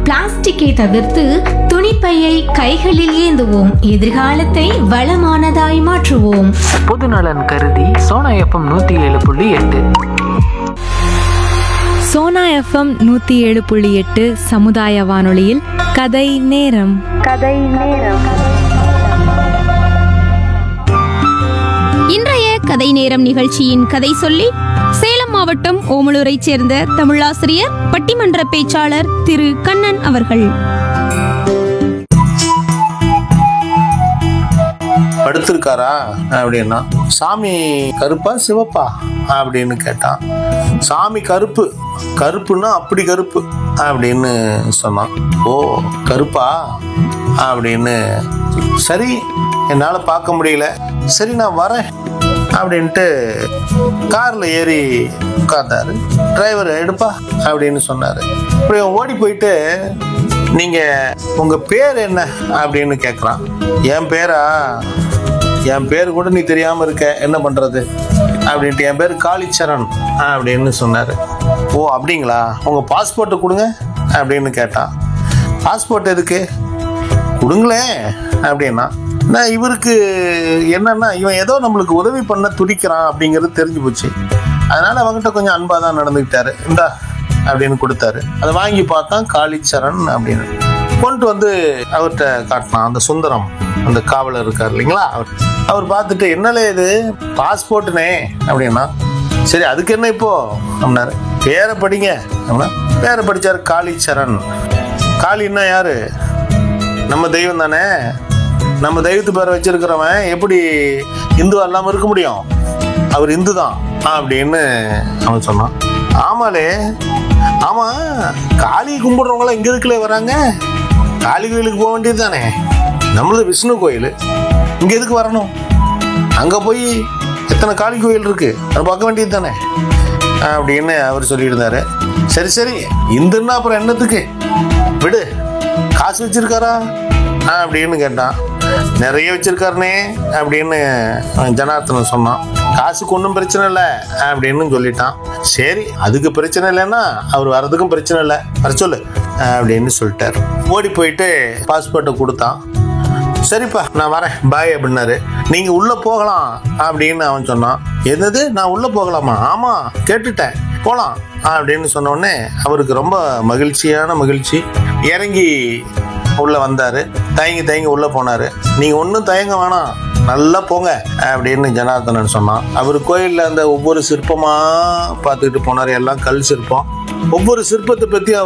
பிளாஸ்டிக்கை தவிர்த்து துணிப்பையை கைகளில் ஏந்துவோம் எதிர்காலத்தை வளமானதாய் மாற்றுவோம் பொதுநலன் கருதி சோனா எஃப்எம் நூற்றி ஏழு புள்ளி எட்டு சோனா எஃப்எம் நூற்றி ஏழு புள்ளி எட்டு சமுதாய வானொலியில் கதை நேரம் இன்றைய கதை நேரம் நிகழ்ச்சியின் கதை சொல்லி சேலம் மாவட்டம் ஓமலூரைச் சேர்ந்த தமிழாசிரியர் பட்டிமன்ற பேச்சாளர் திரு கண்ணன் அவர்கள் படுத்திருக்காரா அப்படின்னா சாமி கருப்பா சிவப்பா அப்படின்னு கேட்டான் சாமி கருப்பு கருப்புன்னா அப்படி கருப்பு அப்படின்னு சொன்னான் ஓ கருப்பா அப்படின்னு சரி என்னால் பார்க்க முடியல சரி நான் வரேன் அப்படின்ட்டு காரில் ஏறி உட்கார்ந்தாரு டிரைவர் எடுப்பா அப்படின்னு சொன்னார் இப்படி அவன் ஓடி போயிட்டு நீங்கள் உங்கள் பேர் என்ன அப்படின்னு கேட்குறான் என் பேரா என் பேர் கூட நீ தெரியாமல் இருக்க என்ன பண்ணுறது அப்படின்ட்டு என் பேர் காளிச்சரண் அப்படின்னு சொன்னார் ஓ அப்படிங்களா உங்கள் பாஸ்போர்ட்டை கொடுங்க அப்படின்னு கேட்டான் பாஸ்போர்ட் எதுக்கு கொடுங்களேன் அப்படின்னா நான் இவருக்கு என்னன்னா இவன் ஏதோ நம்மளுக்கு உதவி பண்ண துடிக்கிறான் அப்படிங்கிறது தெரிஞ்சு போச்சு அதனால அவங்ககிட்ட கொஞ்சம் அன்பாக தான் நடந்துக்கிட்டாரு இந்தா அப்படின்னு கொடுத்தாரு அதை வாங்கி பார்த்தா காளிச்சரண் அப்படின்னு கொண்டு வந்து அவர்கிட்ட காட்டினான் அந்த சுந்தரம் அந்த காவலர் இருக்கார் இல்லைங்களா அவர் அவர் பார்த்துட்டு என்னலே இது பாஸ்போர்ட்டுனே அப்படின்னா சரி அதுக்கு என்ன இப்போ அப்படின்னாரு பேரை படிங்க அப்படின்னா பேரை படிச்சார் காளிச்சரண் காளின்னா யாரு நம்ம தெய்வம் தானே நம்ம தெய்வத்து பேரை வச்சிருக்கிறவன் எப்படி இந்து அல்லாமல் இருக்க முடியும் அவர் இந்து தான் அப்படின்னு அவன் சொன்னான் ஆமாலே ஆமா காளி கும்பிடுறவங்களாம் இங்க இருக்குல்ல வராங்க காளி கோயிலுக்கு போக வேண்டியது தானே நம்மளது விஷ்ணு கோயில் இங்க எதுக்கு வரணும் அங்க போய் எத்தனை காளி கோயில் இருக்கு அதை பார்க்க வேண்டியது தானே அப்படின்னு அவர் சொல்லியிருந்தாரு சரி சரி இந்துன்னா அப்புறம் என்னத்துக்கு விடு காசு வச்சிருக்காரா ஆ, அப்படின்னு கேட்டான் நிறைய வச்சிருக்காருனே அப்படின்னு அவன் ஜனார்த்தனன் சொன்னான் காசுக்கு ஒன்றும் பிரச்சனை இல்லை அப்படின்னு சொல்லிட்டான் சரி அதுக்கு பிரச்சனை இல்லைன்னா அவர் வர்றதுக்கும் பிரச்சனை இல்லை வர சொல்லு அப்படின்னு சொல்லிட்டாரு ஓடி போயிட்டு பாஸ்போர்ட்டை கொடுத்தான் சரிப்பா நான் வரேன் பாய் அப்படின்னாரு நீங்க உள்ள போகலாம் அப்படின்னு அவன் சொன்னான் என்னது நான் உள்ள போகலாமா ஆமா கேட்டுட்டேன் போலாம் அப்படின்னு சொன்ன உடனே அவருக்கு ரொம்ப மகிழ்ச்சியான மகிழ்ச்சி இறங்கி உள்ள வந்தாரு தயங்கி தயங்கி உள்ள போனாரு நீங்க ஒன்றும் தயங்க வேணாம் நல்லா போங்க அப்படின்னு ஜனார்தனன் சொன்னான் அவர் கோயிலில் அந்த ஒவ்வொரு சிற்பமா பார்த்துக்கிட்டு போனார் எல்லாம் கல் சிற்பம் ஒவ்வொரு சிற்பத்தை பற்றி அவர்